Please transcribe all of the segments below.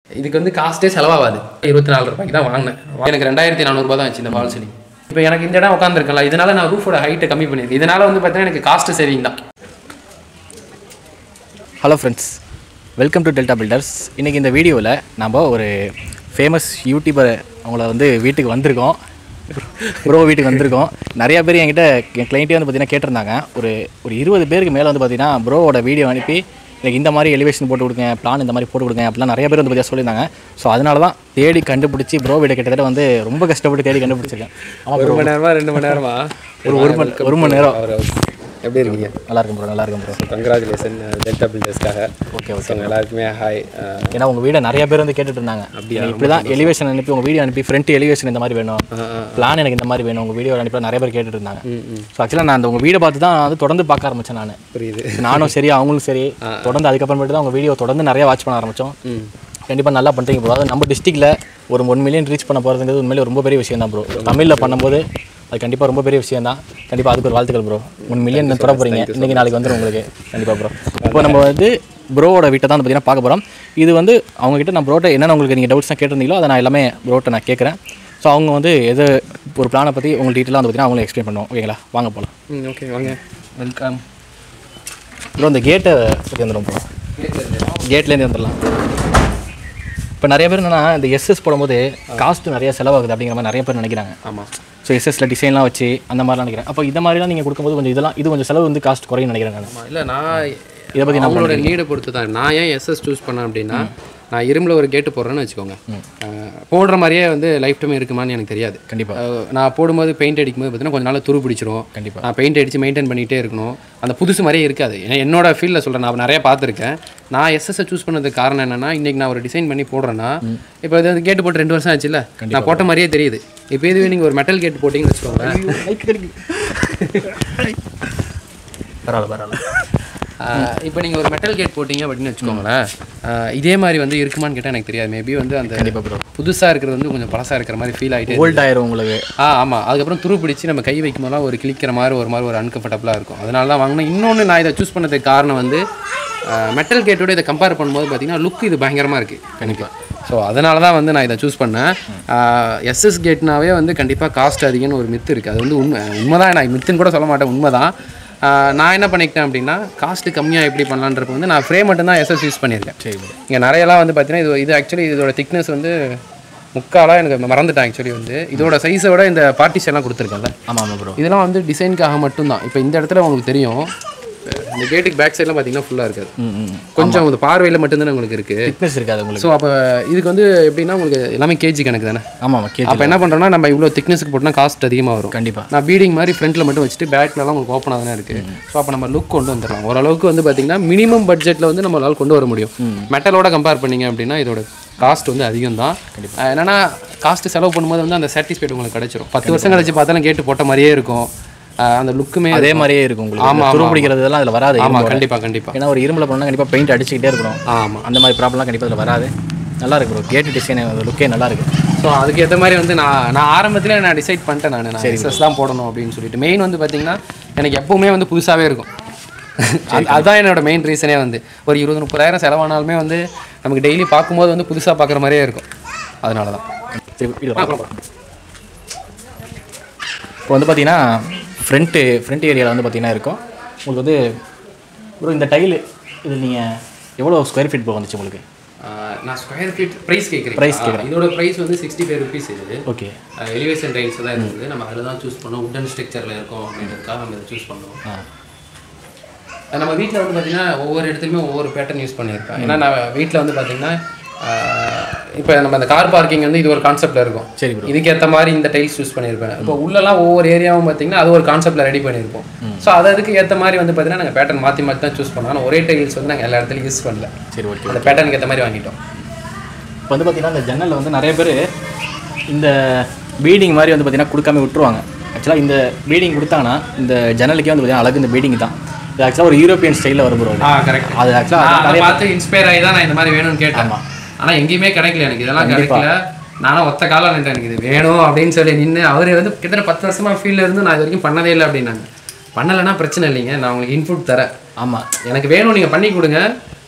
இதுக்கு வந்து காஸ்ட்டே செலவாகாது இருபத்தி நாலு ரூபாய்க்கு தான் வாங்கினேன் எனக்கு ரெண்டாயிரத்தி நானூறுபா தான் ஆச்சு இந்த ஃபால் சீலிங் இப்போ எனக்கு இந்த இடம் உட்காந்துருக்கல இதனால நான் ரூஃபோட ஹைட்டை கம்மி பண்ணியிருக்கேன் இதனால வந்து பார்த்தீங்கன்னா எனக்கு காஸ்ட் சேவிங் தான் hello friends welcome to Delta Builders இன்றைக்கி இந்த வீடியோவில் நம்ம ஒரு ஃபேமஸ் யூடியூபர் அவங்கள வந்து வீட்டுக்கு வந்திருக்கோம் ப்ரோ வீட்டுக்கு வந்திருக்கோம் நிறைய பேர் என்கிட்ட என் கிளைண்ட்டே வந்து பார்த்தீங்கன்னா கேட்டிருந்தாங்க ஒரு ஒரு இருபது பேருக்கு மேலே வந்து பார்த்தீங்கன்னா ப்ரோவோட வீடியோ அனுப்பி எனக்கு இந்த மாதிரி எலிவேஷன் போட்டு கொடுங்க பிளான் இந்த மாதிரி போட்டு கொடுங்க அப்படிலாம் நிறைய பேர் வந்து பார்த்தீங்கன்னா சொல்லியிருந்தாங்க ஸோ அதனால தான் தேடி கண்டுபிடிச்சி ப்ரோ வீட்டை கிட்டத்தட்ட வந்து ரொம்ப கஷ்டப்பட்டு தேடி கண்டுபிடிச்சிருக்கேன் ஆமாம் ஒரு மணி நேரமா ரெண்டு மணி நேரமா ஒரு ஒரு மணி ஒரு மணி நேரம் அவர் எப்படி இருக்கீங்க நல்லா இருக்கும் ப்ரோ நல்லா இருக்கும் ப்ரோ கங்க்ராச்சுலேஷன் டெல்டா பில்டர்ஸ்க்காக ஓகே ஓகே ஸோ எல்லாருக்குமே ஹாய் ஏன்னா உங்கள் வீடை நிறைய பேர் வந்து கேட்டுட்டு இருந்தாங்க இப்படி தான் எலிவேஷன் அனுப்பி உங்கள் வீடியோ அனுப்பி ஃப்ரண்ட் எலிவேஷன் இந்த மாதிரி வேணும் பிளான் எனக்கு இந்த மாதிரி வேணும் உங்கள் வீடியோ அனுப்பி நிறைய பேர் கேட்டுட்டு இருந்தாங்க ஸோ ஆக்சுவலாக நான் அந்த உங்கள் வீடியோ பார்த்து தான் வந்து தொடர்ந்து பார்க்க ஆரம்பித்தேன் நான் புரியுது நானும் சரி அவங்களும் சரி தொடர்ந்து அதுக்கப்புறமேட்டு தான் உங்கள் வீடியோ தொடர்ந்து நிறைய வாட்ச் பண்ண ஆரம்பித்தோம் கண்டிப்பாக நல்லா பண்ணுறீங்க ப்ரோ அது நம்ம டிஸ்ட்ரிக்டில் ஒரு ஒன் மில்லியன் ரீச் பண்ண போகிறதுங்கிறது உண்மையிலே ரொம்ப பெரிய விஷயம் தான் ப்ரோ தமிழில் பண்ணும்போது அது கண்டிப்பாக ரொம்ப பெரிய விஷயம் தான் கண்டிப்பாக அதுக்கு ஒரு வாழ்த்துக்கள் ப்ரோ ஒன் மில்லியன் தொட போகிறீங்க இன்றைக்கி நாளைக்கு வந்துடும் உங்களுக்கு கண்டிப்பாக ப்ரோ இப்போ நம்ம வந்து ப்ரோவோட வீட்டை தான் பார்த்தீங்கன்னா பார்க்க போகிறோம் இது வந்து அவங்ககிட்ட நான் ப்ரோட்ட என்னென்ன உங்களுக்கு நீங்கள் டவுட்ஸ்லாம் கேட்டிருந்தீங்களோ அதை நான் எல்லாமே ப்ரோட்ட நான் கேட்குறேன் ஸோ அவங்க வந்து எது ஒரு பிளானை பற்றி உங்களுக்கு டீட்டெயிலாக வந்து பார்த்தீங்கன்னா அவங்களே எக்ஸ்பிளைன் பண்ணுவோம் ஓகேங்களா வாங்க போகலாம் ம் ஓகே வாங்க வெல்கம் ப்ரோ இந்த கேட்டை பற்றி வந்துடும் ப்ரோ கேட்லேருந்து வந்துடலாம் இப்போ நிறைய பேர் என்னன்னா இந்த எஸ்எஸ் போடும்போது காஸ்ட் நிறைய செலவாகுது அப்படிங்கிற மாதிரி நிறைய பேர் நினைக்கிறாங்க ஆமாம் ஸோ எஸ்எஸ்ல டிசைன்லாம் வச்சு அந்த மாதிரிலாம் நினைக்கிறேன் அப்போ இந்த மாதிரிலாம் நீங்கள் கொடுக்கும்போது கொஞ்சம் இதெல்லாம் இது கொஞ்சம் செலவு வந்து காஸ்ட் குறையும் நினைக்கிறேன் நான் ஆமாம் இல்லை நான் இதை பற்றி நான் அவங்களோட நீடை பொறுத்து தான் நான் ஏன் எஸ்எஸ் சூஸ் பண்ணேன் அப்படின்னா நான் இரும்பில் ஒரு கேட்டு போடுறேன்னு வச்சுக்கோங்க அஹ், போடுற மாதிரியே வந்து லைஃப் டைம் இருக்குமான்னு எனக்கு தெரியாது கண்டிப்பா. அஹ், நான் போடும்போது பெயிண்ட் அடிக்கும்போது பார்த்தீங்கன்னா கொஞ்ச நாள் துரு பிடிச்சிரும் கண்டிப்பா. நான் பெயிண்ட் அடித்து மெயின்டைன் பண்ணிகிட்டே இருக்கணும் அந்த புதுசு மாதிரியே இருக்காது ஏன்னா என்னோட ஃபீல்டில் சொல்கிறேன் நான் நிறைய பார்த்துருக்கேன் நான் எஸ்எஸ்ஸை சூஸ் பண்ணதுக்கு காரணம் என்னன்னா இன்றைக்கி நான் ஒரு டிசைன் பண்ணி போடுறேன்னா இப்போ இது வந்து கேட்டு போட்டு ரெண்டு வருஷம் ஆச்சுல்ல நான் போட்ட மாதிரியே தெரியுது இப்போ இதுவே நீங்கள் ஒரு மெட்டல் கேட் போட்டிங்கன்னு வச்சுக்கோங்களேன் பரவாயில்ல பரவாயில்ல இப்போ நீங்கள் ஒரு மெட்டல் கேட் போட்டிங்க அப்படின்னு வச்சுக்கோங்களேன் ஆஹ் இதே மாதிரி வந்து இருக்குமான்னு கேட்டால் எனக்கு தெரியாது மேபி வந்து அந்த கண்டிப்பாக ப்ரோ புதுசாக இருக்கிறது வந்து கொஞ்சம் பழசாக இருக்கிற மாதிரி ஃபீல் ஆகிட்டே ஓல்ட் ஆயிரும் உங்களுக்கு ஆ ஆமாம் அதுக்கப்புறம் துரு பிடிச்சி நம்ம கை வைக்கும் போதெல்லாம் ஒரு கிளிக்கிற மாதிரி ஒரு மாதிரி ஒரு அன்கம்ஃபர்டபுளாக இருக்கும் அதனால தான் வாங்கினேன் இன்னொன்று நான் இதை சூஸ் பண்ணதுக்கு காரணம் வந்து மெட்டல் கேட்டோட இதை கம்பேர் பண்ணும்போது பார்த்தீங்கன்னா லுக் இது பயங்கரமாக இருக்குது கண்டிப்பாக ஸோ அதனால தான் வந்து நான் இதை சூஸ் பண்ணேன் எஸ்எஸ் கேட்னாவே வந்து கண்டிப்பாக காஸ்ட் அதிகம்னு ஒரு மித்து இருக்குது அது வந்து உண்மை உண்மைதான் நான் மித்துன்னு கூட சொல்ல மாட்டேன் உண்மை தான் நான் என்ன பண்ணிக்கிட்டேன் அப்படின்னா காஸ்ட்டு கம்மியாக எப்படி பண்ணலான்றப்ப வந்து நான் ஃப்ரேம் மட்டும்தான் எஸ்எஸ் யூஸ் பண்ணியிருக்கேன் சரி ப்ரோ இங்கே நிறையலாம் வந்து பார்த்தீங்கன்னா இது இது ஆக்சுவலி இதோட திக்னஸ் வந்து முக்காலாக எனக்கு மறந்துட்டேன் ஆக்சுவலி வந்து இதோட சைஸை விட இந்த பார்ட்டிஷன்லாம் கொடுத்துருக்கேன்ல ஆமாம் ஆமாம் ப்ரோ இதெல்லாம் வந்து டிசைனுக்காக மட்டும்தான் இப்போ இந்த இடத்துல உங்களுக்கு தெரியும் இந்த கேட்டுக்கு பேக் சைட்லாம் பார்த்தீங்கன்னா ஃபுல்லாக இருக்காது ம் ம் கொஞ்சம் இந்த பார்வையில் மட்டும்தானே உங்களுக்கு இருக்குது திக்னஸ் இருக்காது உங்களுக்கு ஸோ அப்போ இதுக்கு வந்து எப்படின்னா உங்களுக்கு எல்லாமே கேஜி கணக்கு தானே ஆமாம் ஆமாம் கேஜி அப்போ என்ன பண்ணுறோம்னா நம்ம இவ்வளோ திக்னஸுக்கு போட்டோம்னா காஸ்ட் அதிகமாக வரும் கண்டிப்பாக நான் பீடிங் மாதிரி ஃப்ரண்ட்டில் மட்டும் வச்சுட்டு பேக்லலாம் உங்களுக்கு ஓப்பனாக தானே இருக்குது ஸோ அப்போ நம்ம லுக் கொண்டு வந்துடலாம் ஓரளவுக்கு வந்து பார்த்தீங்கன்னா மினிமம் பட்ஜெட்டில் வந்து நம்மளால் கொண்டு வர முடியும் மெட்டலோட கம்பேர் பண்ணீங்க அப்படின்னா இதோட காஸ்ட் வந்து அதிகம் தான் என்னன்னா காஸ்ட் செலவு பண்ணும்போது வந்து அந்த சாட்டிஸ்ஃபைட் உங்களுக்கு கிடைச்சிரும் பத்து வருஷம் கழிச்சு பார்த்தாலும் கேட்டு போட்ட மாதிரியே இருக்கும் அஹ் அந்த லுக்குமே அதே மாதிரியே இருக்கும் ஆமா, உங்களுக்கு ஆமா, துரு பிடிக்கிறது இதெல்லாம் அதில் வராது ஆமாம் இரும்போட. கண்டிப்பாக கண்டிப்பாக ஏன்னா ஒரு இரும்பில் பண்ணால் கண்டிப்பாக பெயிண்ட் அடிச்சுக்கிட்டே இருக்கணும் ஆமாம் அந்த மாதிரி ப்ராப்ளம்லாம் கண்டிப்பாக அதில் வராது நல்லா இருக்கு ப்ரோ கேட்டு டிசைன் லுக்கே நல்லா இருக்கு ஸோ அதுக்கு ஏற்ற மாதிரி வந்து நான் நான் ஆரம்பத்தில் நான் டிசைட் பண்ணிட்டேன் நான் நான் எஸ்எஸ் தான் போடணும் அப்படின்னு சொல்லிட்டு மெயின் வந்து பார்த்தீங்கன்னா எனக்கு எப்பவுமே வந்து புதுசாகவே இருக்கும் அது- அதுதான் என்னோட மெயின் ரீசனே வந்து ஒரு இருபது முப்பதாயிரம் செலவானாலுமே வந்து நமக்கு டெய்லி பார்க்கும்போது வந்து புதுசாக பார்க்குற மாதிரியே இருக்கும் அதனால தான் சரி இது இப்போ வந்து பார்த்தீங்கன்னா ஃப்ரண்ட்டு ஃப்ரண்ட் ஏரியாவில் வந்து பார்த்தீங்கன்னா இருக்கும் உங்களுக்கு வந்து ப்ரோ இந்த டைலு இது நீங்கள் எவ்வளோ ஸ்கொயர் ஃபீட் ப்ரோ வந்துச்சு உங்களுக்கு நான் ஸ்கொயர் ஃபீட் ப்ரைஸ் கேட்குறேன் Price இதோட ப்ரைஸ் வந்து சிக்ஸ்டி ஃபைவ் ருபீஸ் இது ஓகே எலிவேஷன் டைல்ஸ் தான் இருக்குது நம்ம அதில் தான் சூஸ் பண்ணோம் உட்டன் ஸ்ட்ரக்சரில் இருக்கும் அப்படின்றதுக்காக நம்ம இதை சூஸ் பண்ணோம் ஆ நம்ம வீட்டில் வந்து பார்த்தீங்கன்னா ஒவ்வொரு இடத்துலையுமே ஒவ்வொரு பேட்டர்ன் யூஸ் பண்ணியிருப்பேன் ஏன்னா நான் வீட்டில் வந்து பார்த்தீங்கன்னா இப்போ நம்ம அந்த கார் பார்க்கிங் வந்து இது ஒரு கான்செப்டில் இருக்கும் சரி ப்ரோ இதுக்கேற்ற மாதிரி இந்த டைல்ஸ் யூஸ் பண்ணியிருப்பேன் இப்போ உள்ளெல்லாம் ஒவ்வொரு ஏரியாவும் பார்த்தீங்கன்னா அது ஒரு கான்செப்டில் ரெடி பண்ணியிருப்போம் ஸோ அது அதுக்கு ஏற்ற மாதிரி வந்து பார்த்தீங்கன்னா நாங்கள் பேட்டர்ன் மாற்றி மாற்றி தான் சூஸ் பண்ணோம் ஆனால் ஒரே டைல்ஸ் வந்து நாங்கள் எல்லா இடத்துலையும் யூஸ் பண்ணல சரி ஓகே அந்த பேட்டர்னுக்கு ஏற்ற மாதிரி வாங்கிட்டோம் இப்போ வந்து பார்த்தீங்கன்னா இந்த ஜன்னலில் வந்து நிறைய பேர் இந்த பீடிங் மாதிரி வந்து பார்த்தீங்கன்னா கொடுக்காம விட்டுருவாங்க ஆக்சுவலாக இந்த பீடிங் கொடுத்தாங்கன்னா இந்த ஜன்னலுக்கே வந்து பார்த்தீங்கன்னா அழகு இந்த பீடிங் தான் இது ஆக்சுவலாக ஒரு யூரோப்பியன் ஸ்டைலில் வரும் ப்ரோ ஆ கரெக்ட் அது ஆக்சுவலாக அதை பார்த்து இன்ஸ்பயர் ஆகி தான் நான் இந்த மாதிரி வேணும்னு கேட்டேன் ஆனால் எங்கேயுமே கிடைக்கல எனக்கு இதெல்லாம் கிடைக்கல நானும் ஒத்த காலம் நின்றேன் எனக்கு இது வேணும் அப்படின்னு சொல்லி நின்று அவர் வந்து கிட்டத்தட்ட பத்து வருஷமா ஃபீல்டில் இருந்து நான் இது வரைக்கும் பண்ணதே இல்லை அப்படின்னாங்க பண்ணலைன்னா பிரச்சனை இல்லைங்க நான் உங்களுக்கு இன்புட் தரேன் ஆமாம் எனக்கு வேணும் நீங்கள் பண்ணி கொடுங்க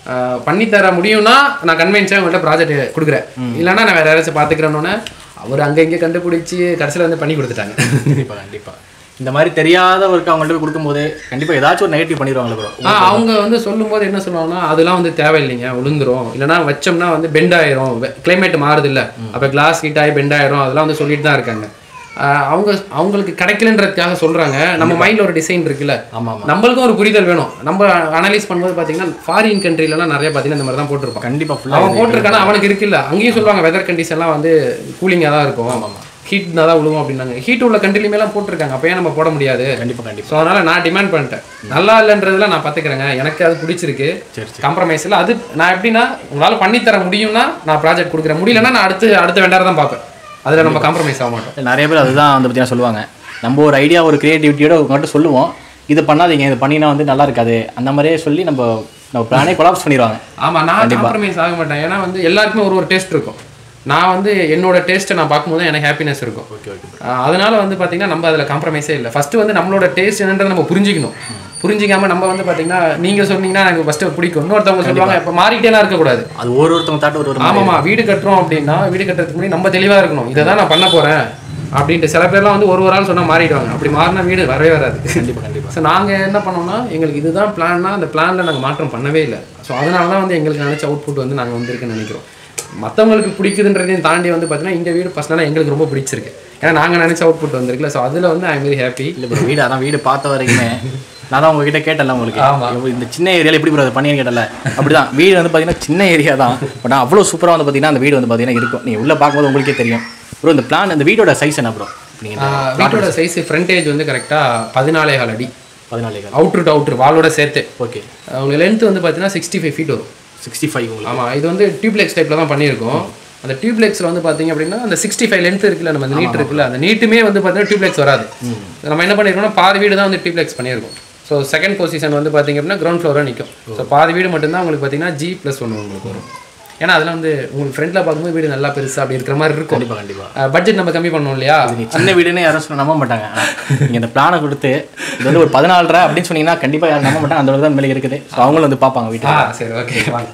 ஆஹ் பண்ணித்தர முடியும்னா நான் கன்வென்ஸாக உங்கள்கிட்ட ப்ராஜெக்ட் கொடுக்குறேன் இல்லைன்னா நான் வேற யாராச்சும் பார்த்துக்கிறேன்னொன்னே அவர் அங்கே இங்கே கண்டுபிடிச்சி கடைசியில் வந்து பண்ணி கொடுத்துட்டாங்க கண்டிப்பாக கண்டிப்பாக இந்த மாதிரி தெரியாதவருக்கு அவங்கள்ட்ட போய் கொடுக்கும்போது கண்டிப்பாக ஏதாச்சும் ஒரு நெகட்டிவ் பண்ணிடுவாங்களே ப்ரோ ஆ அவங்க வந்து சொல்லும்போது என்ன சொல்லுவாங்கன்னா அதெல்லாம் வந்து தேவையில்லைங்க விழுந்துரும் இல்லைன்னா வச்சோம்னா வந்து பெண்ட் ஆயிரும் கிளைமேட் மாறுது இல்ல அப்போ கிளாஸ் ஹீட் ஆகி பெண்ட் ஆயிரும் அதெல்லாம் வந்து சொல்லிட்டு தான் இருக்காங்க ஆ, அவங்க அவங்களுக்கு கிடைக்கலன்றதுக்காக சொல்றாங்க நம்ம மைண்ட்ல ஒரு டிசைன் இருக்குல்ல ஆமாம் ஆமாம் நம்மளுக்கும் ஒரு புரிதல் வேணும் நம்ம அனலைஸ் பண்ணும்போது பார்த்தீங்கன்னா ஃபாரின் கண்ட்ரிலலாம் நிறைய பார்த்தீங்கன்னா இந்த மாதிரி தான் போட்டிருப்பான் கண்டிப்பாக ஃபுல்லாக அவன் போட்டிருக்கானா அவனுக்கு இருக்குல்ல அங்கேயும் சொல்லுவாங்க வெதர் கண்டிஷன்லாம் வந்து கூலிங்காக தான் இருக்கும் ஹீட் தான் விழுவும் அப்படின்னாங்க ஹீட் உள்ள கண்ட்ரிலுமே எல்லாம் போட்டிருக்காங்க அப்போ ஏன் நம்ம போட முடியாது கண்டிப்பாக கண்டிப்பாக ஸோ அதனால நான் டிமாண்ட் பண்ணிட்டேன் நல்லா இல்லைன்றதுல நான் பார்த்துக்கிறேங்க எனக்கு அது பிடிச்சிருக்கு சரி சரி காம்ப்ரமைஸ் இல்லை அது நான் எப்படின்னா உங்களால் பண்ணித்தர முடியும்னா நான் ப்ராஜெக்ட் கொடுக்குறேன் முடியலன்னா நான் அடுத்து அடுத்த வெண்டார தான் பார்ப்பேன் அதில் நம்ம காம்ப்ரமைஸ் ஆக மாட்டோம் நிறைய பேர் அதுதான் வந்து பார்த்தீங்கன்னா சொல்லுவாங்க நம்ம ஒரு ஐடியா ஒரு கிரியேட்டிவிட்டியோட உங்கள்கிட்ட சொல்லுவோம் இது பண்ணாதீங்க இது பண்ணினா வந்து நல்லா இருக்காது அந்த மாதிரியே சொல்லி நம்ம நம்ம பிளானே கொலாப்ஸ் பண்ணிடுவாங்க ஆமாம் நான் காம்ப்ரமைஸ் ஆக மாட்டேன் ஏன்னா வந்து எல்லாருக்குமே ஒரு ஒரு டேஸ்ட் இருக்கும் நான் வந்து என்னோட டேஸ்ட்டை நான் பார்க்கும்போது எனக்கு ஹாப்பினஸ் இருக்கும் ஓகே ஓகே ஆஹ் அதனால வந்து பார்த்தீங்கன்னா நம்ம அதில் காம்ப்ரமைஸே இல்லை ஃபர்ஸ்ட் வந்து நம்மளோட டேஸ்ட் என்னன்றதை நம்ம புரிஞ்சிக்கணும் புரிஞ்சிக்காம நம்ம வந்து பார்த்தீங்கன்னா நீங்கள் சொன்னீங்கன்னா எனக்கு ஃபஸ்ட்டு பிடிக்கும் இன்னொருத்தவங்க சொல்லுவாங்க இப்போ மாறிட்டேலாம் இருக்கக்கூடாது அது ஒரு ஒருத்தவங்க தாட்டு ஒரு ஒரு ஆமாம்மா வீடு கட்டுறோம் அப்படின்னா வீடு கட்டுறதுக்கு முன்னாடி நம்ம தெளிவாக இருக்கணும் இதை தான் நான் பண்ண போகிறேன் அப்படின்ட்டு சில பேர்லாம் வந்து ஒரு ஒரு ஆள் சொன்னால் மாறிடுவாங்க அப்படி மாறினா வீடு வரவே வராது கண்டிப்பாக கண்டிப்பாக ஸோ நாங்கள் என்ன பண்ணோம்னா எங்களுக்கு இதுதான் பிளான்னா அந்த பிளானில் நாங்கள் மாற்றம் பண்ணவே இல்லை ஸோ அதனால தான் வந்து எங்களுக்கு நினச்ச அவுட்புட் வந்து நாங்கள் வந்திருக்குன்னு நினைக்கிறோம் மற்றவங்களுக்கு பிடிக்குதுன்றதையும் தாண்டி வந்து பார்த்தீங்கன்னா இந்த வீடு பர்சனலாக எங்களுக்கு ரொம்ப பிடிச்சிருக்கு ஏன்னா நாங்கள் நினச்ச அவுட்புட் வந்திருக்குல்ல ஸோ அதில் வந்து ஐ வெரி ஹாப்பி இல்லை ப்ரோ வீடு அதான் வீடு பார்த்த வரைக்குமே நான் தான் உங்ககிட்ட கேட்டல உங்களுக்கு ஆமா. இப்போ இந்த சின்ன ஏரியாவில் எப்படி ப்ரோ அதை பண்ணி கேட்டல அப்படிதான் வீடு வந்து பார்த்தீங்கன்னா சின்ன ஏரியா தான் பட் அவ்வளோ சூப்பராக வந்து பார்த்தீங்கன்னா அந்த வீடு வந்து பார்த்தீங்கன்னா இருக்கும் நீங்கள் உள்ளே பார்க்கும்போது உங்களுக்கே தெரியும் ப்ரோ இந்த பிளான் இந்த வீடோட சைஸ் என்ன ப்ரோ நீங்கள் வீட்டோட சைஸ் ஃப்ரண்டேஜ் வந்து கரெக்டாக பதினாலே கால் அடி பதினாலே கால் அவுட்ரு டு அவுட்ரு வாலோட சேர்த்து ஓகே உங்களுக்கு லென்த் வந்து பார்த்தீங்கன்னா சிக்ஸ்டி ஃபைவ் ஃபீட் வரும் சிக்ஸ்டி ஃபைவ் உங்களுக்கு ஆமாம் இது வந்து டியூப்லெக்ஸ் டைப்பில் தான் பண்ணியிருக்கோம் அந்த டியூப்லெக்ஸில் வந்து பார்த்தீங்க அப்படின்னா அந்த சிக்ஸ்டி ஃபைவ் லென்த் இருக்குல்ல நம்ம அந்த நீட் இருக்குல்ல அந்த நீட்டுமே வந்து பார்த்தீங்கன்னா டியூப்லெக்ஸ் வராது நம்ம என்ன பண்ணியிருக்கோம்னா பாதி வீடு தான் வந்து டியூப்லெக்ஸ் பண்ணியிருக்கோம் ஸோ செகண்ட் பொசிஷன் வந்து பார்த்தீங்க அப்படின்னா கிரவுண்ட் ஃப்ளோராக நிற்கும் ஸோ பாதி வீடு மட்டும்தான் உங்களுக்கு பார்த்தீங்கன்னா ஜி ப்ளஸ் ஒன்று உங்களுக்கு வரும் ஏன்னா அதில் வந்து உங்களுக்கு ஃப்ரண்ட்டில் பார்க்கும்போது வீடு நல்லா பெருசா அப்படி இருக்கிற மாதிரி இருக்கும் கண்டிப்பாக கண்டிப்பாக பட்ஜெட் நம்ம கம்மி பண்ணோம் இல்லையா நீ சின்ன வீடுன்னு யாரும் சொல்ல நம்ப மாட்டாங்க நீங்கள் இந்த பிளானை கொடுத்து இது வந்து ஒரு பதினாலரை அப்படின்னு சொன்னீங்கன்னா கண்டிப்பாக யாரும் நம்ப மாட்டாங்க அந்த அளவுக்கு தான் மேலே இருக்குது ஸோ அவங்களும் வந்து பார்ப்பாங்க ஆ வீட்டில் சரி ஓகே வாங்க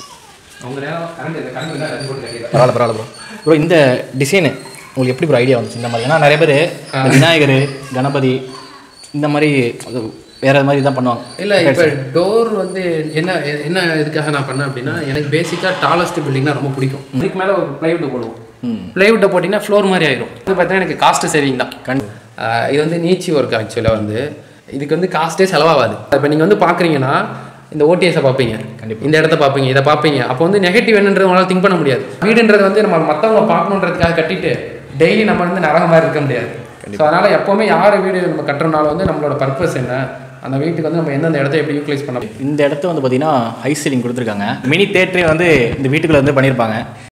உங்க நேரம் கரண்ட் இல்லை கரண்ட் இல்லை அது போட்டு கட்டிடுறேன். பரவாயில்ல பரவாயில்ல ப்ரோ ப்ரோ இந்த டிசைனு உங்களுக்கு எப்படி ப்ரோ ஐடியா வந்துச்சு இந்த மாதிரி ஏன்னா நிறைய பேர் விநாயகர் கணபதி இந்த மாதிரி அது வேற மாதிரி தான் பண்ணுவாங்க இல்ல இப்போ டோர் வந்து என்ன என்ன இதுக்காக நான் பண்ணேன் அப்படின்னா எனக்கு பேசிக்காக டாலஸ்ட் பில்டிங்னா ரொம்ப பிடிக்கும் இதுக்கு மேலே ஒரு பிளைவுட் போடுவோம் பிளைவுட்டை போட்டிங்கன்னா ஃப்ளோர் மாதிரி ஆயிரும் இது பார்த்தீங்கன்னா எனக்கு காஸ்ட் சேவிங் தான் கண் ஆஹ் இது வந்து நீச்சி ஒர்க் ஆக்சுவலாக வந்து இதுக்கு வந்து காஸ்ட்டே செலவாகாது இப்போ நீங்கள் வந்து பார்க்குறீங்கன்னா இந்த ஓடிஎஸை பார்ப்பீங்க கண்டிப்பா. இந்த இடத்த பார்ப்பீங்க இதை பார்ப்பீங்க அப்போ வந்து நெகட்டிவ் என்னன்றது உங்களால் திங்க் பண்ண முடியாது வீடுன்றது வந்து நம்ம மற்றவங்க பார்க்கணுன்றதுக்காக கட்டிட்டு டெய்லி நம்ம வந்து நரக மாதிரி இருக்க முடியாது ஸோ அதனால் எப்போவுமே யார் வீடு நம்ம கட்டுறனாலும் வந்து நம்மளோட பர்பஸ் என்ன அந்த வீட்டுக்கு வந்து நம்ம எந்தெந்த இடத்த எப்படி யூட்டிலைஸ் பண்ண இந்த இடத்த வந்து பார்த்தீங்கன்னா ஹை சீலிங் கொடுத்துருக்காங்க மினி தேட்டரே வந்து இந்த வீட்டுக்குள்ள வந்து பண்ணியிருப்பாங்க